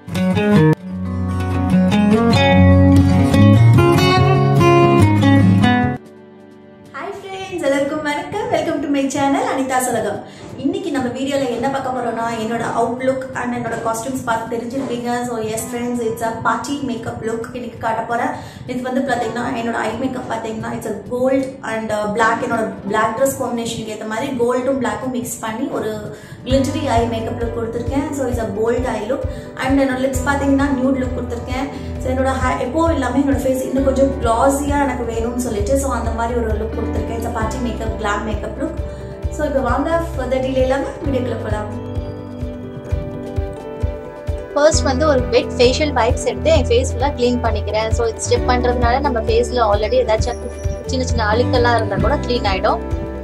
hi friends எல்லாருக்கும் வணக்கம் welcome to my channel Anitha Salagam இன்னைக்கு நம்ம வீடியோவில் என்ன பார்க்க போறோம்னா என்னோட அவுட்லுக் அண்ட் என்னோட காஸ்டியூம்ஸ் பார்த்து தெரிஞ்சிருப்பீங்க so yes friends it's a party makeup look இன்னைக்கு காட்ட போறேன் இது வந்து பார்த்தீங்கன்னா என்னோட ஐ மேக்கப் பார்த்தீங்கன்னா it's a gold and black என்னோட பிளாக் ட்ரெஸ் காம்பினேஷனுக்கு ஏற்ற மாதிரி கோல்டும் பிளாக்கும் மிக்ஸ் பண்ணி ஒரு கிளிட்டரி ஐ மேக்கப் லுக் கொடுத்துருக்கேன் so it's a bold eye look and என்னோட லிப்ஸ் பார்த்தீங்கன்னா நியூட் லுக் கொடுத்துருக்கேன் ஸோ என்னோட ஹே எப்போ இல்லாமல் என்னோட ஃபேஸ் இன்னும் கொஞ்சம் க்ளாஸியாக எனக்கு வேணும்னு சொல்லிட்டு ஸோ அந்த மாதிரி ஒரு லுக் கொடுத்துருக்கேன் it's party makeup glam makeup look so இப்போ வாங்க ஃபர்தர் டிலே இல்லாமல் வீடியோக்குள்ள போகலாம் ஃபர்ஸ்ட் வந்து ஒரு வெட் ஃபேஷியல் வைப்ஸ் எடுத்து என் ஃபேஸ் ஃபுல்லாக க்ளீன் பண்ணிக்கிறேன் ஸோ இது ஸ்டெப் பண்ணுறதுனால நம்ம ஃபேஸில் ஆல்ரெடி ஏதாச்சும் சின்ன சின்ன அழுக்கெல்லாம் இருந்தால் கூட க்ளீன் ஆகிடும்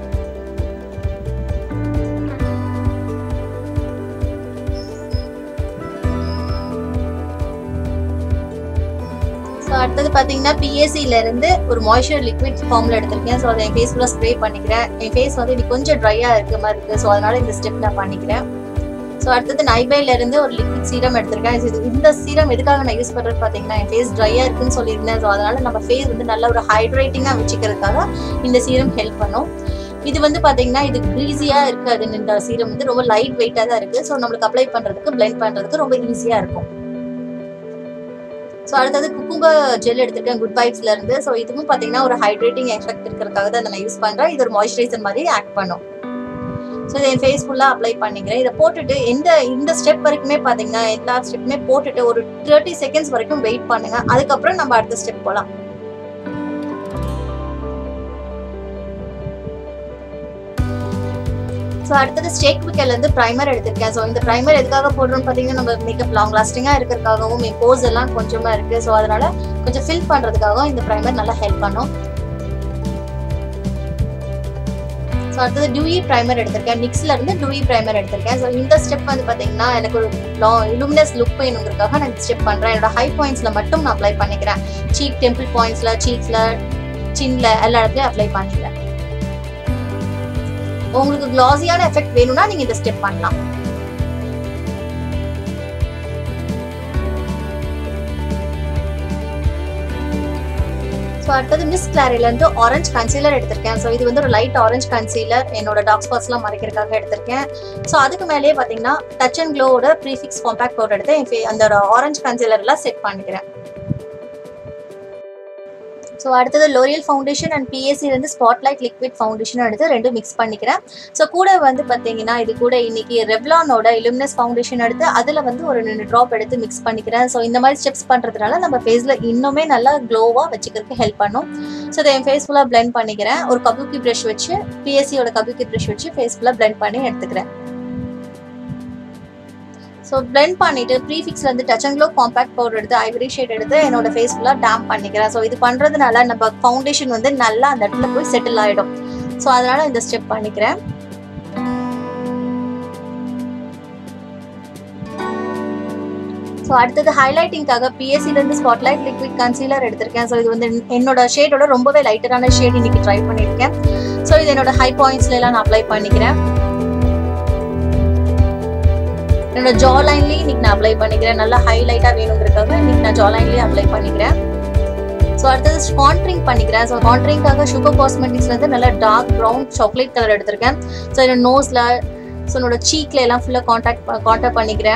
ஸோ அடுத்தது பார்த்தீங்கன்னா பிஎஸ்சில இருந்து ஒரு மாய்ஸ்சர் லிக்விட் ஃபார்மில் எடுத்திருக்கேன் ஸோ அதை என் ஃபேஸ் ஃபுல்லாக ஸ்ப்ரே பண்ணிக்கிறேன் என் ஃபேஸ் வந்து இன்னைக்கு கொஞ்சம் ட்ரையாக இருக்க மாதிரி இருக்குது ஸோ அதனால இந்த ஸ்டெப் நான் பண்ணிக்கிறேன் ஸோ அடுத்தது நைபைல இருந்து ஒரு லிக்விட் சீரம் எடுத்திருக்கேன் இது இந்த சீரம் எதுக்காக நான் யூஸ் பண்ணுறது பார்த்தீங்கன்னா என் ஃபேஸ் ட்ரையாக இருக்குன்னு சொல்லியிருந்தேன் ஸோ அதனால நம்ம ஃபேஸ் வந்து நல்ல ஒரு ஹைட்ரேட்டிங்காக வச்சுக்கிறதுக்காக இந்த சீரம் ஹெல்ப் பண்ணும் இது வந்து பார்த்தீங்கன்னா இது க்ரீஸியாக இருக்காது இந்த சீரம் வந்து ரொம்ப லைட் வெயிட்டாக தான் இருக்குது ஸோ நம்மளுக்கு அப்ளை பண்ணுறதுக்கு பிளெண்ட் பண்ணுறதுக்கு ரொம்ப ஈஸியாக இருக்கும் ஸோ அடுத்தது குக்கும்பர் ஜெல் எடுத்திருக்கேன் குட் வைப்ஸ்ல இருந்து ஸோ இதுவும் பார்த்தீங்கன்னா ஒரு ஹைட்ரேட்டிங் எஃபெக்ட் இருக்கிறதுக்காக தான் நான் யூஸ் பண்ணுறேன் இது ஒரு மாய்ஸ்சரைசர் மாதிரி ஆக்ட் பண்ணும் ஸோ இதை என் ஃபேஸ் ஃபுல்லாக அப்ளை பண்ணிக்கிறேன் இதை போட்டுட்டு எந்த இந்த ஸ்டெப் வரைக்குமே பார்த்தீங்கன்னா எல்லா ஸ்டெப்புமே போட்டுட்டு ஒரு தேர்ட்டி செகண்ட்ஸ் வரைக்கும் வெயிட் பண்ணுங்க அதுக்கப்புறம் நம்ம அடுத்த ஸ்டெப் போகலாம் ஸோ அடுத்தது ஸ்டேக் விக்கல்ல இருந்து ப்ரைமர் எடுத்திருக்கேன் ஸோ இந்த ப்ரைமர் எதுக்காக போடுறோம்னு பார்த்தீங்கன்னா நம்ம மேக்கப் லாங் லாஸ்டிங்காக இருக்கிறதுக்காகவும் என் போஸ் எல்லாம் கொஞ்சமா இருக்கு ஸோ அதனால கொஞ்சம் ஃபில் பண்ணுறதுக்காகவும் இந்த ப்ரைமர் நல்லா ஹெல்ப் பண்ணும் ஸோ அடுத்தது டூயி ப்ரைமர் எடுத்திருக்கேன் மிக்ஸ்ல இருந்து டூயி ப்ரைமர் எடுத்திருக்கேன் ஸோ இந்த ஸ்டெப் வந்து பார்த்தீங்கன்னா எனக்கு ஒரு இலுமினஸ் லுக் வேணுங்கிறதுக்காக நான் இந்த ஸ்டெப் பண்ணுறேன் என்னோட ஹை பாயிண்ட்ஸ்ல மட்டும் நான் அப்ளை பண்ணிக்கிறேன் சீக் டெம்பிள் பாயிண்ட்ஸ்ல சீக்ஸ்ல சின்ல எல்லா இடத்துலையும் அப்ளை பண்ணிக்கிறேன் உங்களுக்கு கிளாஸியான எஃபெக்ட் வேணும்னா நீங்க இந்த ஸ்டெப் பண்ணலாம் ஸோ அடுத்தது மிஸ் கிளாரில இருந்து ஆரஞ்சு கன்சீலர் எடுத்திருக்கேன் ஸோ இது வந்து ஒரு லைட் ஆரஞ்சு கன்சீலர் என்னோட டாக் ஸ்பாட்ஸ்லாம் மறைக்கிறதுக்காக எடுத்திருக்கேன் ஸோ அதுக்கு மேலேயே பார்த்தீங்கன்னா டச் அண்ட் க்ளோவோட ப்ரீஃபிக்ஸ் காம்பேக்ட் பவுடர் எடுத்து என் ஃபே- அந்த ஆரஞ்சு கன்சீலர்லாம் செட் பண்ணிக்கிறேன் ஸோ அடுத்தது லோரியல் ஃபவுண்டேஷன் அண்ட் பிஎஸ்சி வந்து ஸ்பாட்லைட் லிக்விட் ஃபவுண்டேஷன் எடுத்து ரெண்டும் மிக்ஸ் பண்ணிக்கிறேன் ஸோ கூட வந்து பார்த்தீங்கன்னா இது கூட இன்னைக்கு ரெவ்லானோட இலுமினஸ் ஃபவுண்டேஷன் எடுத்து அதில் வந்து ஒரு ரெண்டு ட்ராப் எடுத்து மிக்ஸ் பண்ணிக்கிறேன் ஸோ இந்த மாதிரி ஸ்டெப்ஸ் பண்ணுறதுனால நம்ம ஃபேஸில் இன்னுமே நல்லா க்ளோவாக வச்சுக்கிறதுக்கு ஹெல்ப் பண்ணும் ஸோ இதை என் ஃபேஸ் ஃபுல்லாக பிளெண்ட் பண்ணிக்கிறேன் ஒரு கபுக்கி ப்ரஷ் வச்சு பிஎஸ்சியோட கபுக்கி ப்ரஷ் வச்சு ஃபேஸ் ஃபுல்லாக பிளெண்ட் பண்ணி எடுத்துக்கிறேன் ஸோ பிளெண்ட் பண்ணிட்டு ப்ரீஃபிக்ஸ்ல இருந்து touch and glow compact powder எடுத்து ஐவரி ஷேட் எடுத்து என்னோட ஃபேஸ் ஃபுல்லாக டேம் பண்ணிக்கிறேன் ஸோ இது பண்றதுனால நம்ம ஃபவுண்டேஷன் வந்து நல்லா அந்த இடத்துல போய் செட்டில் ஆகிடும் ஸோ அதனால இந்த ஸ்டெப் பண்ணிக்கிறேன் ஸோ அடுத்தது ஹைலைட்டிங்காக பிஎஸ்சில இருந்து ஸ்பாட்லைட் லிக்விட் கன்சீலர் எடுத்திருக்கேன் ஸோ இது வந்து என்னோட ஷேடோட ரொம்பவே லைட்டரான ஷேட் இன்னைக்கு ட்ரை பண்ணியிருக்கேன் ஸோ இது என்னோட ஹை பாயிண்ட்ஸ்ல எல்லாம் நான் அப்ளை பண்ணிக்கிறேன் என்னோட ஜா லைன்லயும் இன்னைக்கு நான் அப்ளை பண்ணிக்கிறேன் நல்லா ஹைலைட்டா வேணுங்கிறதுக்காக இன்னைக்கு நான் ஜா லைன்லயும் அப்ளை பண்ணிக்கிறேன் ஸோ அடுத்தது கான்ட்ரிங் பண்ணிக்கிறேன் ஸோ கான்ட்ரிங்காக சுகர் காஸ்மெட்டிக்ஸ்ல இருந்து நல்லா டார்க் ப்ரௌன் சாக்லேட் கலர் எடுத்திருக்கேன் ஸோ என்னோட நோஸ்ல ஸோ என்னோட சீக்ல எல்லாம் ஃபுல்லாக காண்டாக்ட் காண்டாக்ட் பண்ணிக்கிறேன்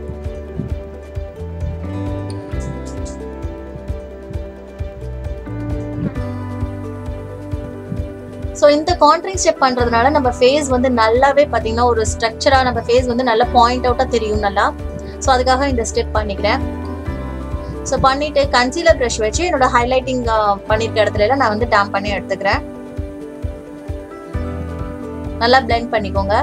ஸோ இந்த கான்ட்ரிங் ஸ்டெப் பண்றதுனால நம்ம ஃபேஸ் வந்து நல்லாவே பார்த்தீங்கன்னா ஒரு ஸ்ட்ரக்சரா நம்ம ஃபேஸ் வந்து நல்லா பாயிண்ட் அவுட்டா தெரியும் நல்லா ஸோ அதுக்காக இந்த ஸ்டெப் பண்ணிக்கிறேன் ஸோ பண்ணிட்டு கன்சீலர் ப்ரஷ் வச்சு என்னோட ஹைலைட்டிங் பண்ணிருக்க இடத்துல எல்லாம் நான் வந்து டேம் பண்ணி எடுத்துக்கிறேன் நல்லா பிளெண்ட் பண்ணிக்கோங்க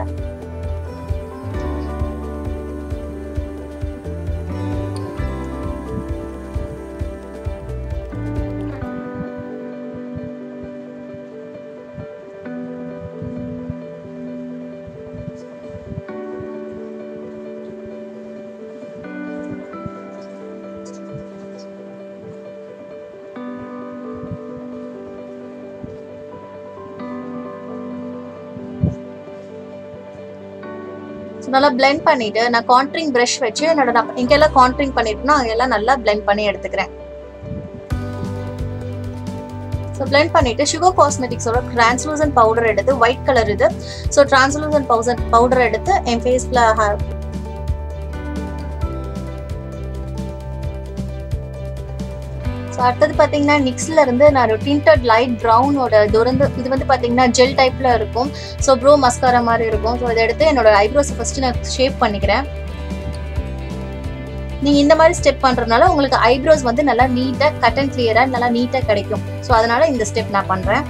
நல்லா blend பண்ணிட்டு நான் கான்ட்ரிங் ப்ரஷ் வச்சு என்னோட நான் எங்கெல்லாம் கான்ட்ரிங் பண்ணிருக்கணும் அங்கெல்லாம் நல்லா blend பண்ணி எடுத்துக்கிறேன் ஸோ blend பண்ணிட்டு சுகர் காஸ்மெட்டிக்ஸோட டிரான்ஸ்லூசன் பவுடர் எடுத்து ஒயிட் கலர் இது ஸோ டிரான்ஸ்லூசன் பவுசன் பவுடர் எடுத்து என் ஃபேஸில் ஸோ அடுத்தது பார்த்தீங்கன்னா நிக்ஸ்ல இருந்து நான் ஒரு டிண்டட் லைட் ப்ரௌனோட இது வந்து இது வந்து பார்த்தீங்கன்னா ஜெல் டைப்ல இருக்கும் ஸோ ப்ரோ மஸ்காரா மாதிரி இருக்கும் ஸோ இதை எடுத்து என்னோட ஐப்ரோஸ் ஃபர்ஸ்ட் நான் ஷேப் பண்ணிக்கிறேன் நீங்க இந்த மாதிரி ஸ்டெப் பண்றதுனால உங்களுக்கு ஐப்ரோஸ் வந்து நல்லா நீட்டா கட் அண்ட் கிளியரா நல்லா நீட்டா கிடைக்கும் ஸோ அதனால இந்த ஸ்டெப் நான் பண்றேன்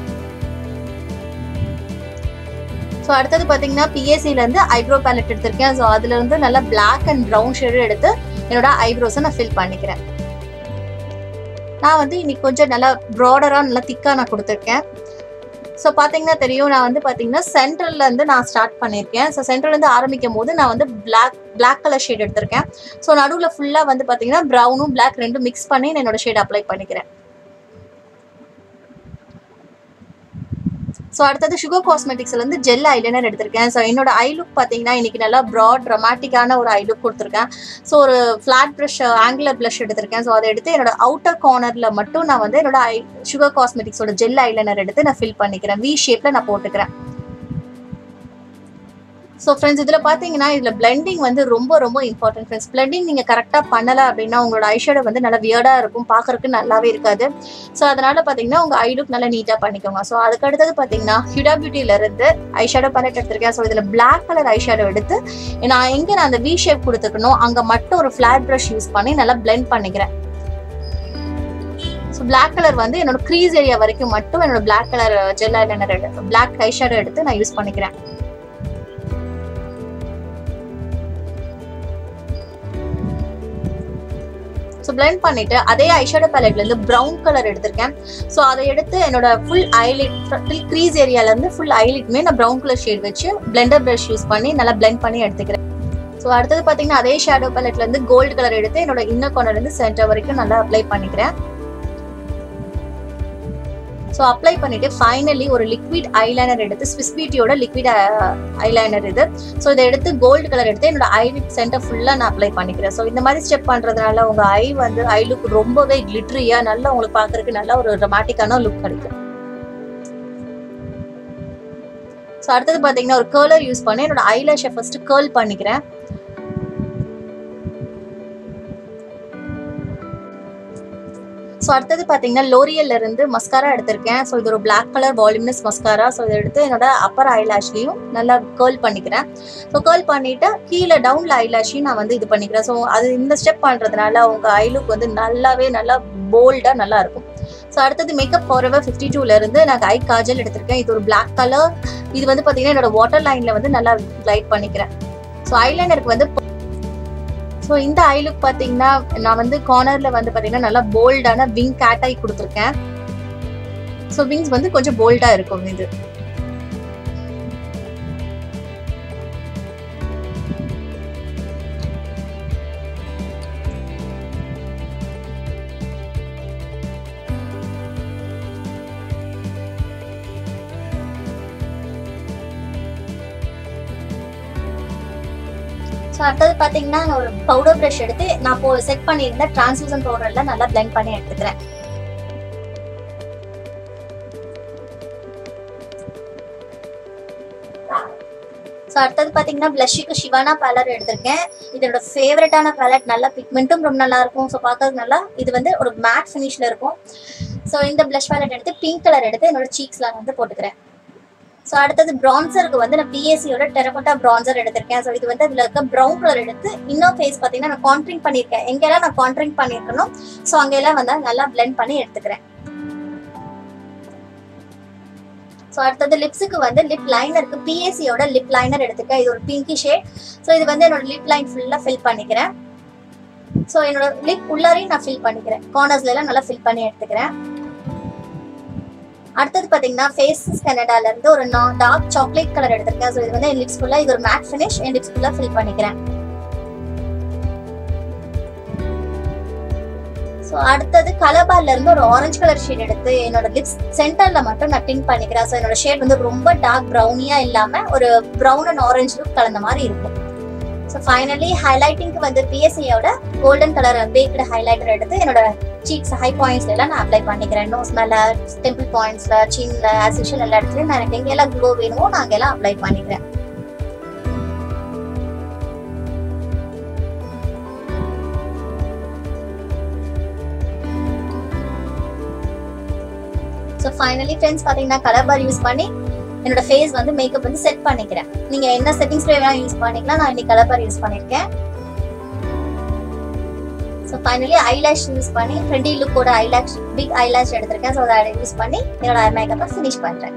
ஸோ அடுத்தது பார்த்தீங்கன்னா பிஎஸ்சில இருந்து ஐப்ரோ பேலட் எடுத்திருக்கேன் ஸோ அதுல இருந்து நல்லா பிளாக் அண்ட் ப்ரௌன் ஷேடு எடுத்து என்னோட ஐப்ரோஸை நான் ஃபில் பண்ணிக்கிறேன் நான் வந்து இன்னைக்கு கொஞ்சம் நல்லா ப்ராடராக நல்லா திக்காக நான் கொடுத்துருக்கேன் ஸோ பார்த்தீங்கன்னா தெரியும் நான் வந்து பார்த்தீங்கன்னா சென்ட்ரல்ல இருந்து நான் ஸ்டார்ட் பண்ணியிருக்கேன் ஸோ சென்ட்ரல்லேருந்து ஆரம்பிக்கும் போது நான் வந்து பிளாக் பிளாக் கலர் ஷேட் எடுத்திருக்கேன் ஸோ நடுவில் ஃபுல்லாக வந்து பார்த்தீங்கன்னா ப்ரௌனும் பிளாக் ரெண்டும் மிக்ஸ் பண்ணி நான் என்னோட ஷேட் அப்ளை பண்ணிக்கிறேன் ஸோ அடுத்தது சுகர் காஸ்மெட்டிக்ஸ்ல இருந்து ஜெல் ஐலைனர் எடுத்திருக்கேன் ஸோ என்னோட ஐ லுக் பார்த்தீங்கன்னா இன்னைக்கு நல்லா ப்ராட் ட்ரமாட்டிக்கான ஒரு ஐ லுக் கொடுத்துருக்கேன் ஸோ ஒரு ஃப்ளாட் ப்ரஷ் ஆங்குலர் ப்ளஷ் எடுத்திருக்கேன் ஸோ அதை எடுத்து என்னோட அவுட்டர் கார்னர்ல மட்டும் நான் வந்து என்னோட ஐ சுகர் காஸ்மெட்டிக்ஸோட ஜெல் ஐலைனர் எடுத்து நான் ஃபில் பண்ணிக்கிறேன் வி ஷேப்ல நான் போட்டுக்கிறேன் ஸோ ஃப்ரெண்ட்ஸ் இதில் பார்த்தீங்கன்னா இதில் பிளெண்டிங் வந்து ரொம்ப ரொம்ப இம்பார்ட்டன்ட் ஃப்ரெண்ட்ஸ் பிளெண்டிங் நீங்கள் கரெக்டாக பண்ணலை அப்படின்னா உங்களோட ஐஷேடோ வந்து நல்லா வியர்டாக இருக்கும் பார்க்கறதுக்கு நல்லாவே இருக்காது ஸோ அதனால பார்த்தீங்கன்னா உங்கள் ஐ லுக் நல்லா நீட்டாக பண்ணிக்கோங்க ஸோ அதுக்கு அடுத்தது பார்த்தீங்கன்னா ஹியூடா பியூட்டில இருந்து ஐஷேடோ பேலட் எடுத்திருக்கேன் ஸோ இதில் பிளாக் கலர் ஐஷேடோ எடுத்து நான் எங்கே நான் அந்த வி ஷேப் கொடுத்துருக்கணும் அங்கே மட்டும் ஒரு ஃப்ளாட் ப்ரஷ் யூஸ் பண்ணி நல்லா பிளெண்ட் பண்ணிக்கிறேன் ஸோ பிளாக் கலர் வந்து என்னோட க்ரீஸ் ஏரியா வரைக்கும் மட்டும் என்னோட பிளாக் கலர் ஜெல் ஐலைனர் எடுத்து பிளாக் ஐஷேடோ எடுத்து நான் யூஸ் பண்ணிக்கிறேன் ஸோ பிளெண்ட் பண்ணிட்டு அதே ஐஷேடோ பேலட்ல இருந்து ப்ரௌன் கலர் எடுத்திருக்கேன் ஸோ அதை எடுத்து என்னோட ஃபுல் ஐலிட் க்ரீஸ் ஏரியால இருந்து ஃபுல் ஐலிட்மே நான் ப்ரௌன் கலர் ஷேட் வச்சு பிளெண்டர் ப்ரஷ் யூஸ் பண்ணி நல்லா பிளெண்ட் பண்ணி எடுத்துக்கிறேன் ஸோ அடுத்தது பார்த்தீங்கன்னா அதே ஷேடோ பேலட்ல இருந்து கோல்டு கலர் எடுத்து என்னோட இன்னர் கார்னர் இருந்து சென்டர் வரைக்கும் நல்லா அப்ளை பண்ணிக்கிறேன் ஸோ அப்ளை பண்ணிட்டு ஃபைனலி ஒரு லிக்விட் ஐலைனர் எடுத்து ஸ்விஸ் பியூட்டியோட லிக்விட் ஐலைனர் இது ஸோ இதை எடுத்து கோல்டு கலர் எடுத்து என்னோட ஐ சென்டர் ஃபுல்லாக நான் அப்ளை பண்ணிக்கிறேன் ஸோ இந்த மாதிரி ஸ்டெப் பண்ணுறதுனால உங்கள் ஐ வந்து ஐ லுக் ரொம்பவே கிளிட்ரியாக நல்லா உங்களுக்கு பார்க்கறதுக்கு நல்ல ஒரு ரொமாட்டிக்கான லுக் கிடைக்கும் ஸோ அடுத்தது பார்த்தீங்கன்னா ஒரு கேர்லர் யூஸ் பண்ணி என்னோட ஐலேஷை ஃபர்ஸ்ட் கேர்ல் பண்ணிக்கிறேன் ஸோ அடுத்தது பார்த்தீங்கன்னா லோரியல்ல இருந்து மஸ்காரா எடுத்திருக்கேன் ஸோ இது ஒரு black colour voluminous mascara so இதை எடுத்து என்னோட அப்பர் ஐலாஷ்லையும் நல்லா கேர்ள் பண்ணிக்கிறேன் ஸோ கேர்ள் பண்ணிட்டு கீழே டவுன்ல ஐலாஷையும் நான் வந்து இது பண்ணிக்கிறேன் ஸோ அது இந்த ஸ்டெப் பண்ணுறதுனால உங்க ஐ லுக் வந்து நல்லாவே நல்லா போல்டாக நல்லா இருக்கும் ஸோ அடுத்தது மேக்கப் ஃபார்எவர் ஃபிஃப்டி டூல இருந்து நான் ஐ காஜல் எடுத்திருக்கேன் இது ஒரு பிளாக் கலர் இது வந்து பார்த்தீங்கன்னா என்னோட வாட்டர் லைன்ல வந்து நல்லா லைட் பண்ணிக்கிறேன் ஸோ ஐலைனருக்கு வந்து ஸோ இந்த ஐ லுக் பார்த்தீங்கன்னா நான் வந்து கார்னர்ல வந்து பார்த்தீங்கன்னா நல்லா போல்டான விங் கேட் ஐ கொடுத்துருக்கேன் ஸோ விங்ஸ் வந்து கொஞ்சம் போல்டா இருக்கும் இது ஸோ அடுத்தது பார்த்தீங்கன்னா நான் ஒரு பவுடர் ப்ரஷ் எடுத்து நான் இப்போ செட் பண்ணியிருந்த டிரான்ஸ்லூசன் பவுடர்ல நல்லா பிளெண்ட் பண்ணி எடுத்துக்கிறேன் ஸோ அடுத்தது பார்த்தீங்கன்னா ப்ளஷுக்கு ஷிவானா பேலர் எடுத்திருக்கேன் இதோட ஃபேவரட்டான பேலட் நல்லா பிக்மெண்ட்டும் ரொம்ப நல்லா இருக்கும் ஸோ பார்க்கறதுக்கு நல்லா இது வந்து ஒரு மேட் ஃபினிஷ்ல இருக்கும் ஸோ இந்த ப்ளஷ் பேலட் எடுத்து பிங்க் கலர் எடுத்து என்னோட சீக்ஸ்ல வந்து போட்டுக்கிறேன் ஸோ அடுத்தது பிரான்சருக்கு வந்து நான் பிஎஸ்சியோட டெரகோட்டா பிரான்சர் எடுத்திருக்கேன் ஸோ இது வந்து அதில் இருக்க ப்ரௌன் கலர் எடுத்து இன்னும் ஃபேஸ் பார்த்தீங்கன்னா நான் கான்ட்ரிங் பண்ணியிருக்கேன் எங்கெல்லாம் நான் கான்ட்ரிங் பண்ணியிருக்கணும் ஸோ அங்கெல்லாம் வந்து நல்லா பிளெண்ட் பண்ணி எடுத்துக்கிறேன் ஸோ அடுத்தது லிப்ஸுக்கு வந்து லிப் லைனருக்கு பிஎஸ்சியோட லிப் லைனர் எடுத்துக்கேன் இது ஒரு பிங்கி ஷேட் ஸோ இது வந்து என்னோட லிப் லைன் ஃபுல்லாக ஃபில் பண்ணிக்கிறேன் ஸோ என்னோட லிப் உள்ளாரையும் நான் ஃபில் பண்ணிக்கிறேன் கார்னர்ஸ்ல எல்லாம் நல்லா ஃபில் பண்ணி எடுத்துக்கிறேன் அடுத்தது பாத்தீங்கன்னா ஃபேஸஸ் கனடால இருந்து ஒரு டார்க் சாக்லேட் கலர் எடுத்திருக்கேன் ஸோ இது வந்து என் லிப்ஸ் ஃபுல்லா இது ஒரு மேட் ஃபினிஷ் என் லிப்ஸ் ஃபுல்லா ஃபில் பண்ணிக்கிறேன் ஸோ அடுத்தது கலபால்ல இருந்து ஒரு ஆரஞ்சு கலர் ஷேட் எடுத்து என்னோட லிப்ஸ் சென்டர்ல மட்டும் நான் டின் பண்ணிக்கிறேன் ஸோ என்னோட ஷேட் வந்து ரொம்ப டார்க் ப்ரௌனியா இல்லாம ஒரு ப்ரௌன் அண்ட் ஆரஞ்சு லுக் கலந்த மாதிரி இருக்கும் ஸோ ஃபைனலி ஹைலைட்டிங்க்கு வந்து பிஎஸ்சியோட கோல்டன் கலர் பேக்டு ஹைலைட்டர் எடுத்து என்னோட சீக்ஸ் ஹை பாயிண்ட்ஸ்ல எல்லாம் நான் அப்ளை பண்ணிக்கிறேன் நோஸ் மேல டெம்பிள் பாயிண்ட்ஸ்ல சின்ல ஆஸ் யூஷுவல் எல்லா இடத்துலயும் நான் எனக்கு எங்கெல்லாம் க்ளோ வேணுமோ நான் அங்கெல்லாம் அப்ளை பண்ணிக்கிறேன் ஸோ ஃபைனலி ஃப்ரெண்ட்ஸ் பார்த்தீங்கன்னா கலர் பார் யூஸ் பண்ணி என்னோட ஃபேஸ் வந்து மேக்கப் வந்து செட் பண்ணிக்கிறேன் நீங்க என்ன செட்டிங்ஸ் வேணாலும் யூஸ் பண்ணிக்கலாம் நான் இன்னைக்கு கலர் பார் யூஸ் பண்ணிருக்கேன் ஸோ ஃபைனலி ஐலாஷ் யூஸ் பண்ணி ட்ரெண்டி லுக்கோட ஐலாஷ் பிக் ஐலாஷ் எடுத்திருக்கேன் ஸோ அதை யூஸ் பண்ணி என்னோட மேக்கப்பை ஃபினிஷ் பண்றேன்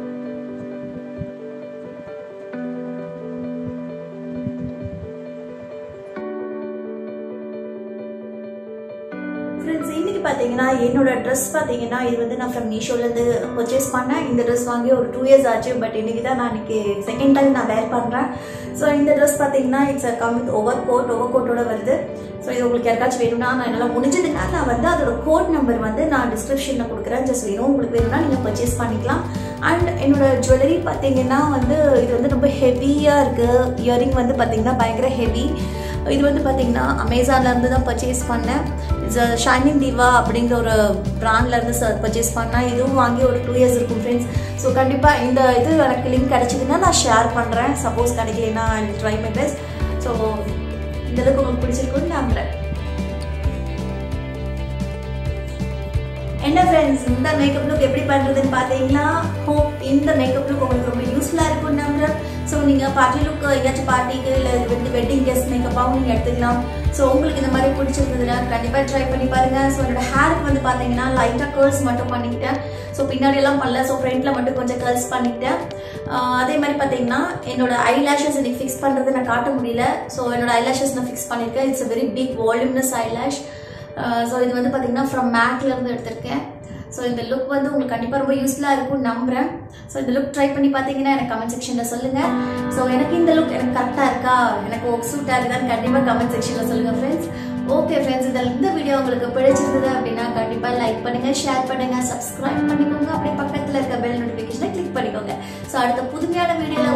ஃப்ரெண்ட்ஸ் இன்னைக்கு பார்த்தீங்கன்னா என்னோட ட்ரெஸ் பார்த்தீங்கன்னா இது வந்து நான் ஃப்ரம் மீஷோலேருந்து பர்ச்சேஸ் பண்ணேன் இந்த ட்ரெஸ் வாங்கி ஒரு டூ இயர்ஸ் ஆச்சு பட் இன்னைக்கு தான் நான் இன்னைக்கு செகண்ட் டைம் நான் வேர் பண்ணுறேன் ஸோ இந்த ட்ரெஸ் பார்த்தீங்கன்னா it's come with overcoat ஓவர் கோட்டோட வருது ஸோ இது உங்களுக்கு யாருக்காச்சும் வேணும்னா நான் என்னால் முடிஞ்சதுன்னா நான் வந்து அதோட கோட் நம்பர் வந்து நான் டிஸ்கிரிப்ஷனில் கொடுக்குறேன் ஜஸ்ட் வேணும் உங்களுக்கு வேணும்னா நீங்கள் பர்ச்சேஸ் பண்ணிக்கலாம் அண்ட் என்னோட ஜுவல்லரி பார்த்தீங்கன்னா வந்து இது வந்து ரொம்ப ஹெவியாக இருக்குது இயரிங் வந்து பார்த்தீங்கன்னா பயங்கர ஹெவி இது வந்து பார்த்தீங்கன்னா அமேசான்ல இருந்து தான் பர்ச்சேஸ் பண்ணேன் இட்ஸ் ஷைனிங் திவா அப்படிங்கிற ஒரு பிராண்ட்ல இருந்து பர்ச்சேஸ் பண்ணேன் இதுவும் வாங்கி ஒரு டூ இயர்ஸ் இருக்கும் ஃப்ரெண்ட்ஸ் ஸோ கண்டிப்பாக இந்த இது எனக்கு லிங்க் கிடைச்சதுன்னா நான் ஷேர் பண்ணுறேன் சப்போஸ் கிடைக்கலனா ட்ரை மை பெஸ்ட் ஸோ இந்த அளவுக்கு உங்களுக்கு பிடிச்சிருக்குன்னு நம்புறேன் என்ன ஃப்ரெண்ட்ஸ் இந்த மேக்கப் லுக் எப்படி பண்ணுறதுன்னு பார்த்தீங்களா ஹோப் இந்த மேக்கப் லுக் உங்களுக்கு ரொம்ப யூஸ்ஃபுல்லாக இருக்கும்னு நம்புறேன் ஸோ நீங்கள் பார்ட்டி லுக் எங்கேயாச்சும் பார்ட்டிக்கு இல்லை வந்து வெட்டிங் கெஸ்ட் மேக்கப்பாகவும் நீங்கள் எடுத்துக்கலாம் ஸோ உங்களுக்கு இந்த மாதிரி பிடிச்சிருந்ததுன்னா கண்டிப்பாக ட்ரை பண்ணி பாருங்கள் ஸோ என்னோட ஹேருக்கு வந்து பார்த்தீங்கன்னா லைட்டாக கேர்ள்ஸ் மட்டும் பண்ணிக்கிட்டேன் ஸோ பின்னாடி எல்லாம் பண்ணல ஸோ ஃப்ரண்ட்டில் மட்டும் கொஞ்சம் கேர்ள்ஸ் பண்ணிக்கிட்டேன் ஆஹ் அதே மாதிரி பார்த்தீங்கன்னா என்னோட ஐ லேஷஸ் இன்னைக்கு ஃபிக்ஸ் பண்ணுறது நான் காட்ட முடியல ஸோ என்னோட ஐ லேஷஸ் நான் ஃபிக்ஸ் பண்ணியிருக்கேன் it's a very big voluminous eyelash so இது வந்து பார்த்தீங்கன்னா ஃப்ரம் மேக்ல இருந்து எடுத்திருக்கேன் ஸோ இந்த லுக் வந்து உங்களுக்கு கண்டிப்பாக ரொம்ப யூஸ்ஃபுல்லாக இருக்கும்னு நம்புறேன் ஸோ இந்த லுக் ட்ரை பண்ணி பார்த்தீங்கன்னா எனக்கு கமெண்ட் செக்ஷனில் சொல்லுங்கள் ஸோ எனக்கு இந்த லுக் எனக்கு கரெக்டாக இருக்கா எனக்கு ஒர்க் சூட்டாக இருக்குதான்னு கண்டிப்பாக கமெண்ட் செக்ஷனில் சொல்லுங்கள் ஃப்ரெண்ட்ஸ் ஓகே ஃப்ரெண்ட்ஸ் இதில் இந்த வீடியோ உங்களுக்கு பிடிச்சிருந்தது அப்படின்னா கண்டிப்பாக லைக் பண்ணுங்கள் ஷேர் பண்ணுங்கள் சப்ஸ்கிரைப் பண்ணிக்கோங்க அப்படியே பக்கத்தில் இருக்க பெல் நோட்டிஃபிகேஷனை கிளிக் பண்ணிக்கோங்க ஸோ அடுத்த புதுமையான வீடியோவில்